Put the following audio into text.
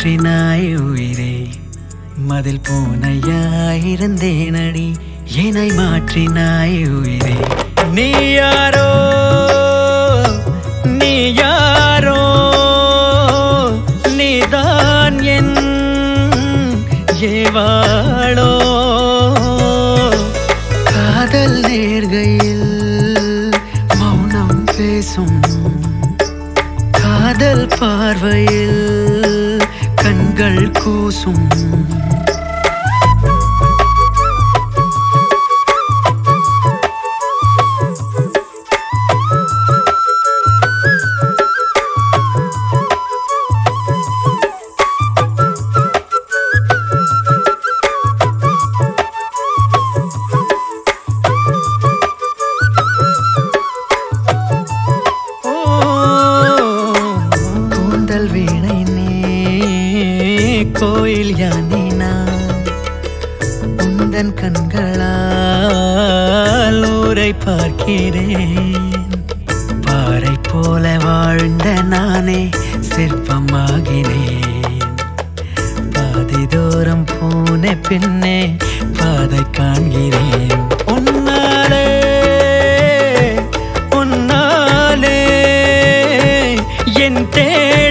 மாற்றினாய் உயிரே மதில் பூனையாயிருந்தேனடி என்னை மாற்றினாய் உயிரே நீ யாரோ நீ யாரோ நீதான் என் ஏவாளோ காதல் நேர்கையில் மௌனம் பேசும் காதல் பார்வையில் கண்கள் கூசும் ஓ, கூந்தல் வீணை நீ கோயில் யானை நான் உந்தன் கண்களால் ஊரை பார்க்கிறேன் பாறை போல வாழ்ந்த நானே சிற்பமாகினேன் பாதி தூரம் போன பின்னே பாதை காண்கிறேன் உன்னாலே உன்னாலே என் தே